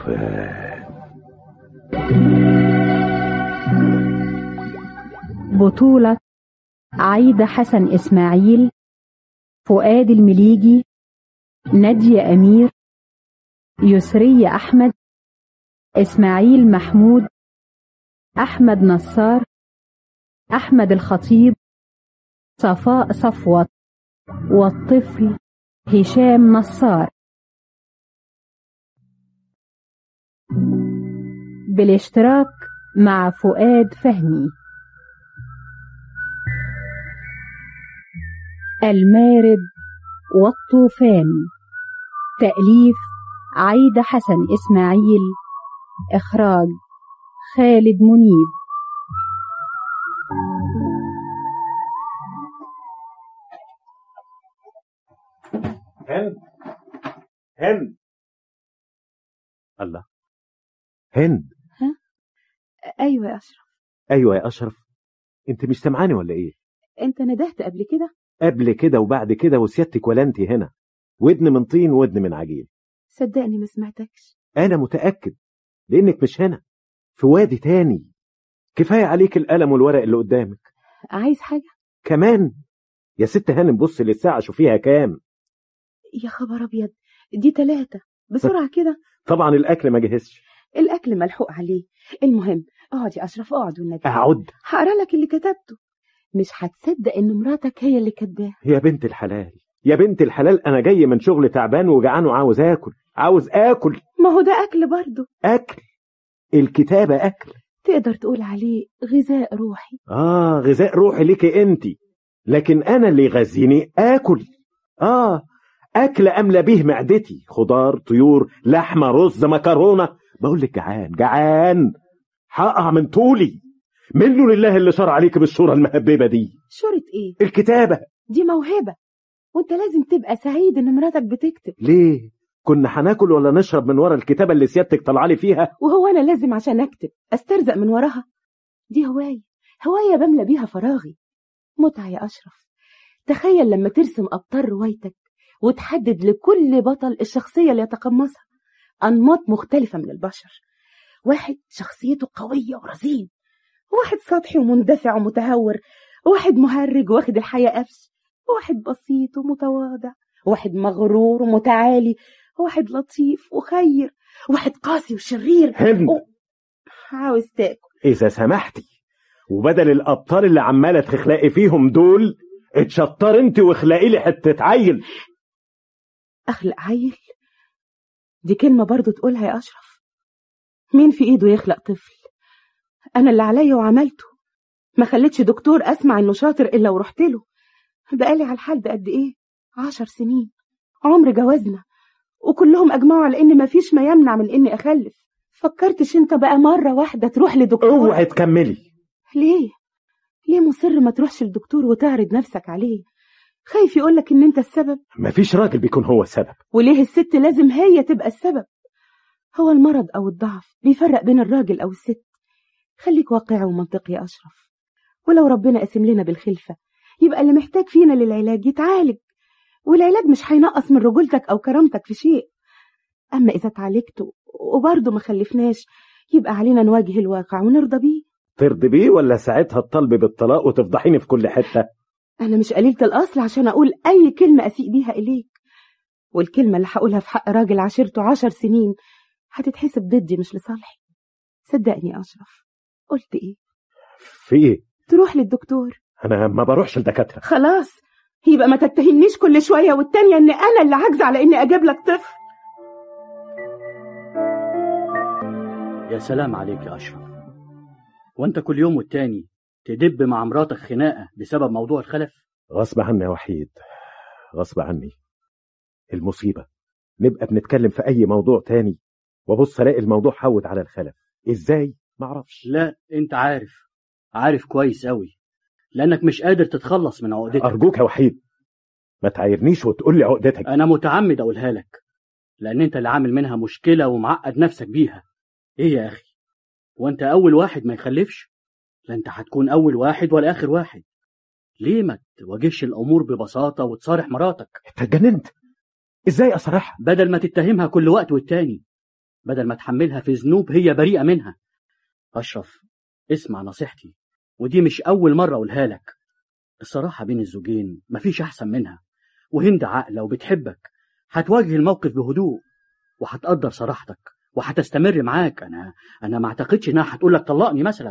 بطولة عايدة حسن إسماعيل فؤاد المليجي نادية أمير يسرية أحمد إسماعيل محمود أحمد نصار أحمد الخطيب صفاء صفوت والطفل هشام نصار بالاشتراك مع فؤاد فهمي المارد والطوفان تأليف عايدة حسن إسماعيل إخراج خالد منيب هند هند الله هند ايوه يا اشرف ايوه يا اشرف انت مش سامعاني ولا ايه انت ندهت قبل كده قبل كده وبعد كده وسيادتك ولا انت هنا ودن من طين ودن من عجين صدقني ما سمعتكش انا متاكد لانك مش هنا في وادي تاني كفايه عليك القلم والورق اللي قدامك عايز حاجه كمان يا ست هانم بص للساعه شوفيها كام يا خبر ابيض دي تلاتة بسرعه كده طبعا الاكل ما جهزش الاكل ملحوق عليه المهم اقعد يا اشرف اقعد والنبي اقعد هقرا لك اللي كتبته مش هتصدق ان مراتك هي اللي كاتباه يا بنت الحلال يا بنت الحلال انا جاي من شغل تعبان وجعان وعاوز اكل عاوز اكل ما هو ده اكل برضه اكل الكتابه اكل تقدر تقول عليه غذاء روحي اه غذاء روحي ليكي انت لكن انا اللي يغذيني اكل اه اكل املى به معدتي خضار طيور لحمه رز مكرونه بقول لك جعان جعان هقع من طولي منه لله اللي شرع عليك بالصوره المهببه دي شورة ايه الكتابه دي موهبه وانت لازم تبقى سعيد ان مراتك بتكتب ليه كنا هناكل ولا نشرب من ورا الكتابه اللي سيادتك طالعه لي فيها وهو انا لازم عشان اكتب استرزق من وراها دي هوايه هوايه بملى بيها فراغي متعه يا اشرف تخيل لما ترسم ابطال روايتك وتحدد لكل بطل الشخصيه اللي يتقمصها انماط مختلفه من البشر واحد شخصيته قويه ورزين واحد سطحي ومندفع ومتهور واحد مهرج واخد الحياه قفش واحد بسيط ومتواضع واحد مغرور ومتعالي واحد لطيف وخير واحد قاسي وشرير هند و- عاوز تاكل اذا سمحتي وبدل الابطال اللي عماله تخلقي فيهم دول اتشطر انت واخلقي لي حته عيل اخلق عيل دي كلمة برضو تقولها يا أشرف مين في إيده يخلق طفل أنا اللي عليا وعملته ما خليتش دكتور أسمع إنه شاطر إلا ورحت له بقالي على الحال ده قد إيه عشر سنين عمر جوازنا وكلهم أجمعوا على إن مفيش ما يمنع من إني أخلف فكرتش أنت بقى مرة واحدة تروح لدكتور اوعي تكملي ليه ليه مصر ما تروحش للدكتور وتعرض نفسك عليه خايف يقولك إن أنت السبب مفيش راجل بيكون هو السبب وليه الست لازم هي تبقى السبب هو المرض أو الضعف بيفرق بين الراجل أو الست خليك واقعي ومنطقي يا أشرف ولو ربنا قسم لنا بالخلفة يبقى اللي محتاج فينا للعلاج يتعالج والعلاج مش هينقص من رجولتك أو كرامتك في شيء أما إذا اتعالجت وبرضه ما خلفناش يبقى علينا نواجه الواقع ونرضى بيه ترضي بيه ولا ساعتها تطالبي بالطلاق وتفضحيني في كل حته أنا مش قليلة الأصل عشان أقول أي كلمة أسيء بيها إليك والكلمة اللي هقولها في حق راجل عاشرته عشر سنين هتتحسب ضدي مش لصالحي صدقني يا أشرف قلت إيه في ايه تروح للدكتور انا ما بروحش لدكاتره خلاص يبقى ما تتهمنيش كل شوية والتانية إن أنا اللي عاجزة على إني أجيب لك طفل يا سلام عليك يا أشرف وأنت كل يوم والتاني تدب مع مراتك خناقة بسبب موضوع الخلف غصب عني يا وحيد غصب عني المصيبه نبقى بنتكلم في اي موضوع تاني وابص الاقي الموضوع حود على الخلف ازاي معرفش لا أنت عارف عارف كويس أوي لأنك مش قادر تتخلص من عقدتك ارجوك يا وحيد ما تعايرنيش وتقول لي عقدتك أنا متعمد أقولها لك لأن أنت اللي عامل منها مشكلة ومعقد نفسك بيها إيه يا أخي وأنت أول واحد ما يخلفش لا أنت هتكون أول واحد ولا آخر واحد ليه ما تواجهش الأمور ببساطة وتصارح مراتك انت اتجننت ازاي اصرحها بدل ما تتهمها كل وقت والتاني بدل ما تحملها في ذنوب هي بريئة منها أشرف اسمع نصيحتي ودي مش أول مرة أقولها لك الصراحة بين الزوجين مفيش أحسن منها وهند عاقلة وبتحبك هتواجه الموقف بهدوء وهتقدر صراحتك وهتستمر معاك أنا أنا ما أعتقدش إنها هتقول لك طلقني مثلا